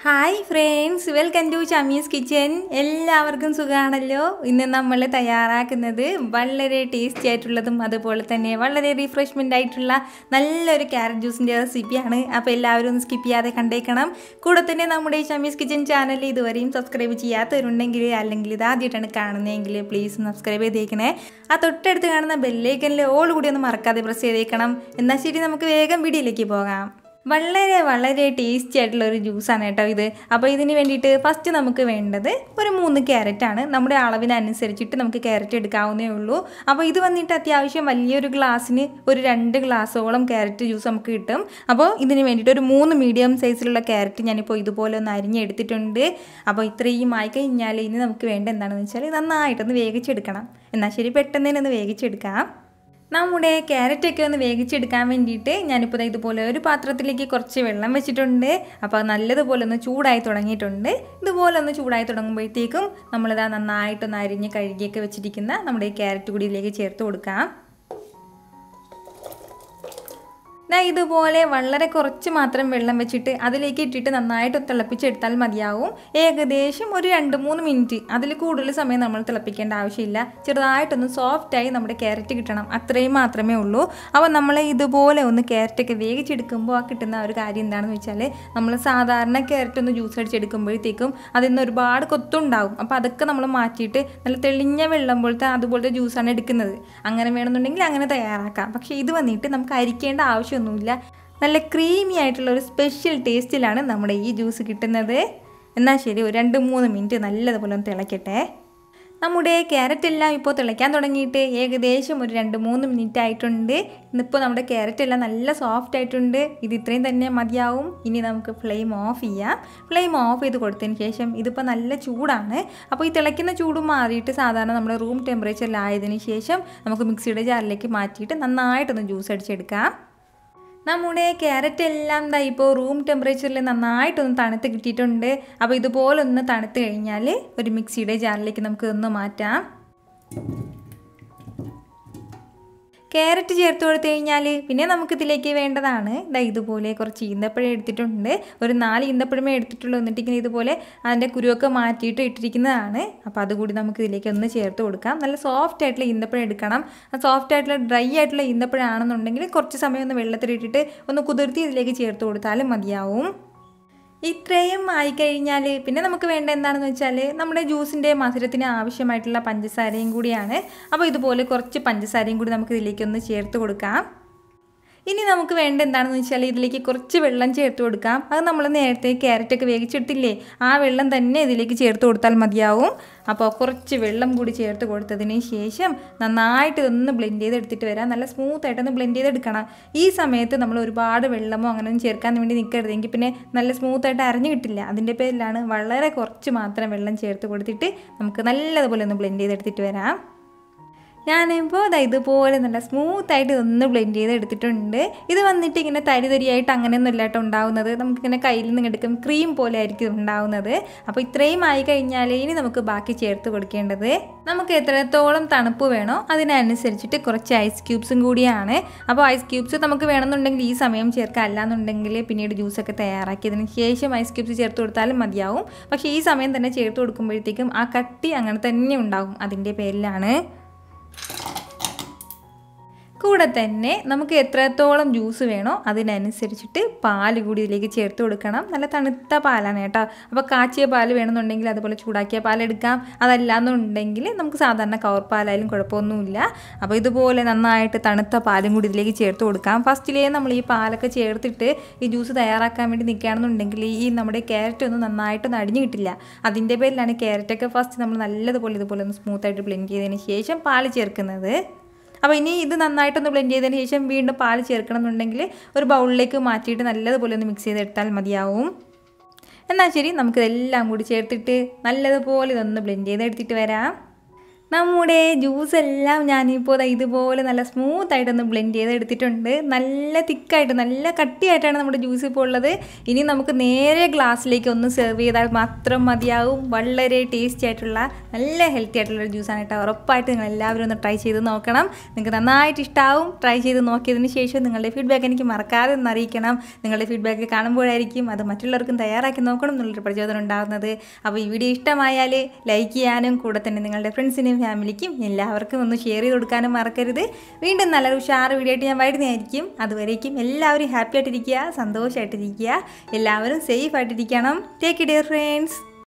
hi friends welcome to Chami's kitchen എല്ലാവർക്കും സുഖമാണല്ലോ ഇന്ന് നമ്മൾ തയ്യാറാക്കുന്നത് വളരെ ടേസ്റ്റി ആയിട്ടുള്ളതും അതുപോലെ തന്നെ വളരെ റിഫ്രഷ്മെൻ്റ് ആയിട്ടുള്ള നല്ലൊരു ക്യാരറ്റ് ജ്യൂസിൻ്റെ റെസിപ്പിയാണ് അപ്പോൾ എല്ലാവരും ഒന്ന് സ്കിപ്പ് ചെയ്യാതെ കണ്ടേക്കണം കൂടെ തന്നെ നമ്മുടെ ഈ ചമീസ് കിച്ചൻ ചാനൽ ഇതുവരെയും സബ്സ്ക്രൈബ് ചെയ്യാത്തവരുണ്ടെങ്കിൽ അല്ലെങ്കിൽ ഇത് ആദ്യമായിട്ടാണ് കാണുന്നതെങ്കിൽ പ്ലീസ് സബ്സ്ക്രൈബ് ചെയ്തേക്കണേ ആ തൊട്ടടുത്ത് കാണുന്ന ബെല്ലേക്കനിൽ ഓൾ കൂടി ഒന്ന് മറക്കാതെ പ്രസ് ചെയ്തേക്കണം എന്നാൽ ശരി നമുക്ക് വേഗം വീഡിയോയിലേക്ക് പോകാം വളരെ വളരെ ടേസ്റ്റി ആയിട്ടുള്ള ഒരു ജ്യൂസാണ് കേട്ടോ ഇത് അപ്പോൾ ഇതിന് വേണ്ടിയിട്ട് ഫസ്റ്റ് നമുക്ക് വേണ്ടത് ഒരു മൂന്ന് ക്യാരറ്റാണ് നമ്മുടെ അളവിനനുസരിച്ചിട്ട് നമുക്ക് ക്യാരറ്റ് എടുക്കാവുന്നേ ഉള്ളൂ അപ്പോൾ ഇത് വന്നിട്ട് അത്യാവശ്യം വലിയൊരു ഗ്ലാസ്സിന് ഒരു രണ്ട് ഗ്ലാസ്സോളം ക്യാരറ്റ് ജ്യൂസ് നമുക്ക് കിട്ടും അപ്പോൾ ഇതിന് വേണ്ടിയിട്ട് ഒരു മൂന്ന് മീഡിയം സൈസിലുള്ള ക്യാരറ്റ് ഞാനിപ്പോൾ ഇതുപോലെ ഒന്ന് അരിഞ്ഞെടുത്തിട്ടുണ്ട് അപ്പോൾ ഇത്രയും ആയി കഴിഞ്ഞാൽ ഇനി നമുക്ക് വേണ്ട എന്താണെന്ന് വെച്ചാൽ നന്നായിട്ടൊന്ന് വേവിച്ചെടുക്കണം എന്നാൽ ശരി പെട്ടെന്ന് തന്നെ ഒന്ന് വേവിച്ചെടുക്കാം നമ്മുടെ ക്യാരറ്റൊക്കെ ഒന്ന് വേവിച്ചെടുക്കാൻ വേണ്ടിയിട്ട് ഞാനിപ്പോൾ ഇതുപോലെ ഒരു പാത്രത്തിലേക്ക് കുറച്ച് വെള്ളം വെച്ചിട്ടുണ്ട് അപ്പോൾ നല്ലതുപോലെ ഒന്ന് ചൂടായി തുടങ്ങിയിട്ടുണ്ട് ഇതുപോലെ ഒന്ന് ചൂടായി തുടങ്ങുമ്പോഴത്തേക്കും നമ്മളിതാ നന്നായിട്ടൊന്ന് അരിഞ്ഞ് കഴുകിയൊക്കെ വെച്ചിരിക്കുന്ന നമ്മുടെ ക്യാരറ്റ് കൂടി ഇതിലേക്ക് ചേർത്ത് കൊടുക്കാം ദാ ഇതുപോലെ വളരെ കുറച്ച് മാത്രം വെള്ളം വെച്ചിട്ട് അതിലേക്ക് ഇട്ടിട്ട് നന്നായിട്ട് തിളപ്പിച്ചെടുത്താൽ മതിയാവും ഏകദേശം ഒരു രണ്ട് മൂന്ന് മിനിറ്റ് അതിൽ കൂടുതൽ സമയം നമ്മൾ തിളപ്പിക്കേണ്ട ആവശ്യമില്ല ചെറുതായിട്ടൊന്ന് സോഫ്റ്റായി നമ്മുടെ ക്യാരറ്റ് കിട്ടണം അത്രയും മാത്രമേ ഉള്ളൂ അപ്പോൾ നമ്മൾ ഇതുപോലെ ഒന്ന് ക്യാരറ്റൊക്കെ വേവിച്ചെടുക്കുമ്പോൾ ആ കിട്ടുന്ന ഒരു കാര്യം എന്താണെന്ന് വെച്ചാൽ നമ്മൾ സാധാരണ ക്യാരറ്റ് ഒന്ന് ജ്യൂസ് അടിച്ചെടുക്കുമ്പോഴത്തേക്കും അതിൽ നിന്ന് ഒരുപാട് കൊത്തുണ്ടാവും അപ്പോൾ അതൊക്കെ നമ്മൾ മാറ്റിയിട്ട് നല്ല തെളിഞ്ഞ വെള്ളം പോലത്തെ അതുപോലത്തെ ജ്യൂസാണ് എടുക്കുന്നത് അങ്ങനെ വേണമെന്നുണ്ടെങ്കിൽ അങ്ങനെ തയ്യാറാക്കാം പക്ഷേ ഇത് വന്നിട്ട് നമുക്ക് അരിക്കേണ്ട ആവശ്യം ഒന്നുമില്ല നല്ല ക്രീമി ആയിട്ടുള്ള ഒരു സ്പെഷ്യൽ ടേസ്റ്റിലാണ് നമ്മുടെ ഈ ജ്യൂസ് കിട്ടുന്നത് എന്നാൽ ശരി ഒരു രണ്ട് മൂന്ന് മിനിറ്റ് നല്ലതുപോലെ ഒന്ന് തിളയ്ക്കട്ടെ നമ്മുടെ ക്യാരറ്റ് എല്ലാം ഇപ്പോൾ തിളയ്ക്കാൻ തുടങ്ങിയിട്ട് ഏകദേശം ഒരു രണ്ട് മൂന്ന് മിനിറ്റ് ആയിട്ടുണ്ട് ഇന്നിപ്പോൾ നമ്മുടെ ക്യാരറ്റ് എല്ലാം നല്ല സോഫ്റ്റ് ആയിട്ടുണ്ട് ഇത് ഇത്രയും തന്നെ മതിയാവും ഇനി നമുക്ക് ഫ്ലെയിം ഓഫ് ചെയ്യാം ഫ്ലെയിം ഓഫ് ചെയ്ത് കൊടുത്തതിന് ശേഷം ഇതിപ്പോൾ നല്ല ചൂടാണ് അപ്പോൾ ഈ തിളയ്ക്കുന്ന ചൂട് മാറിയിട്ട് സാധാരണ നമ്മുടെ റൂം ടെമ്പറേച്ചറിലായതിനു ശേഷം നമുക്ക് മിക്സിയുടെ ജാറിലേക്ക് മാറ്റിയിട്ട് നന്നായിട്ടൊന്ന് ജ്യൂസ് അടിച്ചെടുക്കാം നമ്മുടെ ക്യാരറ്റ് എല്ലാം ദാ ഇപ്പോൾ റൂം ടെമ്പറേച്ചറിൽ നന്നായിട്ടൊന്ന് തണുത്ത് കിട്ടിയിട്ടുണ്ട് അപ്പോൾ ഇതുപോലെ ഒന്ന് തണുത്ത് കഴിഞ്ഞാൽ ഒരു മിക്സിയുടെ ജാറിലേക്ക് നമുക്ക് ഒന്ന് മാറ്റാം ക്യാരറ്റ് ചേർത്ത് കൊടുത്തു കഴിഞ്ഞാൽ പിന്നെ നമുക്ക് ഇതിലേക്ക് വേണ്ടതാണ് ഇതാ ഇതുപോലെ കുറച്ച് ഈന്തപ്പഴം എടുത്തിട്ടുണ്ട് ഒരു നാല് ഈന്തപ്പഴമേ എടുത്തിട്ടുള്ളൂ എന്നിട്ട് ഇങ്ങനെ ഇതുപോലെ അതിൻ്റെ കുരുവൊക്കെ മാറ്റിയിട്ട് ഇട്ടിരിക്കുന്നതാണ് അപ്പോൾ അതുകൂടി നമുക്ക് ഇതിലേക്ക് ഒന്ന് ചേർത്ത് കൊടുക്കാം നല്ല സോഫ്റ്റ് ആയിട്ടുള്ള ഈന്തപ്പഴം എടുക്കണം ആ സോഫ്റ്റ് ആയിട്ടുള്ള ഡ്രൈ ആയിട്ടുള്ള ഈന്തപ്പഴം ആണെന്നുണ്ടെങ്കിൽ കുറച്ച് സമയം ഒന്ന് വെള്ളത്തിലിട്ടിട്ട് ഒന്ന് കുതിർത്തി ഇതിലേക്ക് ചേർത്ത് കൊടുത്താലും മതിയാവും ഇത്രയും ആയിക്കഴിഞ്ഞാൽ പിന്നെ നമുക്ക് വേണ്ട എന്താണെന്ന് വെച്ചാൽ നമ്മുടെ ജ്യൂസിൻ്റെ മധുരത്തിന് ആവശ്യമായിട്ടുള്ള പഞ്ചസാരയും കൂടിയാണ് അപ്പോൾ ഇതുപോലെ കുറച്ച് പഞ്ചസാരയും കൂടി നമുക്ക് ഇതിലേക്കൊന്ന് ചേർത്ത് കൊടുക്കാം ഇനി നമുക്ക് വേണ്ട എന്താണെന്ന് വെച്ചാൽ ഇതിലേക്ക് കുറച്ച് വെള്ളം ചേർത്ത് കൊടുക്കാം അത് നമ്മൾ നേരത്തെ ക്യാരറ്റൊക്കെ വേവിച്ചെടുത്തില്ലേ ആ വെള്ളം തന്നെ ഇതിലേക്ക് ചേർത്ത് കൊടുത്താൽ മതിയാവും അപ്പോൾ കുറച്ച് വെള്ളം കൂടി ചേർത്ത് കൊടുത്തതിന് ശേഷം നന്നായിട്ട് ഇതൊന്ന് ബ്ലെൻഡ് ചെയ്തെടുത്തിട്ട് വരാം നല്ല സ്മൂത്തായിട്ടൊന്ന് ബ്ലെൻഡ് ചെയ്തെടുക്കണം ഈ സമയത്ത് നമ്മൾ ഒരുപാട് വെള്ളമോ അങ്ങനെയൊന്നും ചേർക്കാൻ വേണ്ടി നിൽക്കരുതെങ്കിൽ പിന്നെ നല്ല സ്മൂത്തായിട്ട് അരഞ്ഞു കിട്ടില്ല അതിൻ്റെ പേരിലാണ് വളരെ കുറച്ച് മാത്രം വെള്ളം ചേർത്ത് കൊടുത്തിട്ട് നമുക്ക് നല്ലതുപോലെ ഒന്ന് ബ്ലെൻഡ് ചെയ്തെടുത്തിട്ട് വരാം ഞാനിപ്പോൾ അതാ ഇതുപോലെ നല്ല സ്മൂത്തായിട്ട് ഒന്ന് ബ്ലെൻഡ് ചെയ്ത് എടുത്തിട്ടുണ്ട് ഇത് വന്നിട്ട് ഇങ്ങനെ തരി തരിയായിട്ട് അങ്ങനെയൊന്നും ഇല്ലാട്ടോ ഉണ്ടാവുന്നത് നമുക്കിങ്ങനെ കയ്യിൽ നിന്ന് എടുക്കും ക്രീം പോലെ ആയിരിക്കും ഉണ്ടാവുന്നത് അപ്പോൾ ഇത്രയും ആയി കഴിഞ്ഞാൽ ഇനി നമുക്ക് ബാക്കി ചേർത്ത് കൊടുക്കേണ്ടത് നമുക്ക് എത്രത്തോളം തണുപ്പ് വേണോ അതിനനുസരിച്ചിട്ട് കുറച്ച് ഐസ് ക്യൂബ്സും കൂടിയാണ് അപ്പോൾ ഐസ് ക്യൂബ്സ് നമുക്ക് വേണമെന്നുണ്ടെങ്കിൽ ഈ സമയം ചേർക്കാം അല്ലാന്നുണ്ടെങ്കിൽ പിന്നീട് ജ്യൂസൊക്കെ തയ്യാറാക്കിയതിന് ശേഷം ഐസ് ക്യൂബ്സ് ചേർത്ത് കൊടുത്താലും മതിയാവും പക്ഷേ ഈ സമയം തന്നെ ചേർത്ത് കൊടുക്കുമ്പോഴത്തേക്കും ആ കട്ടി അങ്ങനെ തന്നെ ഉണ്ടാവും അതിൻ്റെ പേരിലാണ് കൂടെ തന്നെ നമുക്ക് എത്രത്തോളം ജ്യൂസ് വേണോ അതിനനുസരിച്ചിട്ട് പാല് കൂടി ഇതിലേക്ക് ചേർത്ത് കൊടുക്കണം നല്ല തണുത്ത പാലാണ് കേട്ടോ അപ്പോൾ കാച്ചിയ പാൽ വേണമെന്നുണ്ടെങ്കിൽ അതുപോലെ ചൂടാക്കിയ പാലെടുക്കാം അതല്ലാന്നുണ്ടെങ്കിൽ നമുക്ക് സാധാരണ കവർ പാലായാലും കുഴപ്പമൊന്നുമില്ല അപ്പോൾ ഇതുപോലെ നന്നായിട്ട് തണുത്ത പാലും കൂടി ഇതിലേക്ക് ചേർത്ത് കൊടുക്കാം ഫസ്റ്റിലേ നമ്മൾ ഈ പാലൊക്കെ ചേർത്തിട്ട് ഈ ജ്യൂസ് തയ്യാറാക്കാൻ വേണ്ടി നിൽക്കുകയാണെന്നുണ്ടെങ്കിൽ ഈ നമ്മുടെ ക്യാരറ്റ് ഒന്നും നന്നായിട്ടൊന്നും അടിഞ്ഞു കിട്ടില്ല അതിൻ്റെ പേരിലാണ് ക്യാരറ്റൊക്കെ ഫസ്റ്റ് നമ്മൾ നല്ലതുപോലെ ഇതുപോലെ ഒന്ന് സ്മൂത്തായിട്ട് ബ്ലെൻഡ് ചെയ്തതിന് ശേഷം പാല് ചേർക്കുന്നത് അപ്പോൾ ഇനി ഇത് നന്നായിട്ടൊന്ന് ബ്ലെൻഡ് ചെയ്തതിന് ശേഷം വീണ്ടും പാൽ ചേർക്കണം എന്നുണ്ടെങ്കിൽ ഒരു ബൗളിലേക്ക് മാറ്റിയിട്ട് നല്ലതുപോലെ ഒന്ന് മിക്സ് ചെയ്തെടുത്താൽ മതിയാവും എന്നാൽ ശരി നമുക്കിതെല്ലാം കൂടി ചേർത്തിട്ട് നല്ലതുപോലെ ഇതൊന്ന് ബ്ലെൻഡ് ചെയ്തെടുത്തിട്ട് വരാം നമ്മുടെ ജ്യൂസ് എല്ലാം ഞാനിപ്പോൾ ദാ ഇതുപോലെ നല്ല സ്മൂത്ത് ആയിട്ടൊന്ന് ബ്ലെൻഡ് ചെയ്ത് എടുത്തിട്ടുണ്ട് നല്ല തിക്കായിട്ട് നല്ല കട്ടിയായിട്ടാണ് നമ്മുടെ ജ്യൂസ് ഇപ്പോൾ ഉള്ളത് ഇനി നമുക്ക് നേരെ ഗ്ലാസ്സിലേക്ക് ഒന്ന് സെർവ് ചെയ്താൽ മാത്രം മതിയാവും വളരെ ടേസ്റ്റി ആയിട്ടുള്ള നല്ല ഹെൽത്തി ആയിട്ടുള്ള ഒരു ജ്യൂസാണ് കേട്ടോ ഉറപ്പായിട്ട് നിങ്ങൾ എല്ലാവരും ഒന്ന് ട്രൈ ചെയ്ത് നോക്കണം നിങ്ങൾക്ക് നന്നായിട്ട് ഇഷ്ടമാവും ട്രൈ ചെയ്ത് നോക്കിയതിന് ശേഷം നിങ്ങളുടെ ഫീഡ്ബാക്ക് എനിക്ക് മറക്കാതെ ഒന്ന് അറിയിക്കണം നിങ്ങളുടെ ഫീഡ്ബാക്ക് കാണുമ്പോഴായിരിക്കും അത് മറ്റുള്ളവർക്കും തയ്യാറാക്കി നോക്കണം എന്നുള്ളൊരു പ്രചോദനം ഉണ്ടാകുന്നത് അപ്പോൾ ഈ വീഡിയോ ഇഷ്ടമായാൽ ലൈക്ക് ചെയ്യാനും കൂടെ തന്നെ നിങ്ങളുടെ ഫ്രണ്ട്സിനും ഫാമിലിക്കും എല്ലാവർക്കും ഒന്ന് ഷെയർ ചെയ്ത് കൊടുക്കാനും മറക്കരുത് വീണ്ടും നല്ലൊരു ഉഷാറ് വീഡിയോ ആയിട്ട് ഞാൻ വരുന്നതായിരിക്കും അതുവരേക്കും എല്ലാവരും ഹാപ്പി ആയിട്ടിരിക്കുക സന്തോഷമായിട്ടിരിക്കുക എല്ലാവരും സേഫ് ആയിട്ടിരിക്കണം ടേക്ക് ഡിയർ ഫ്രണ്ട്സ്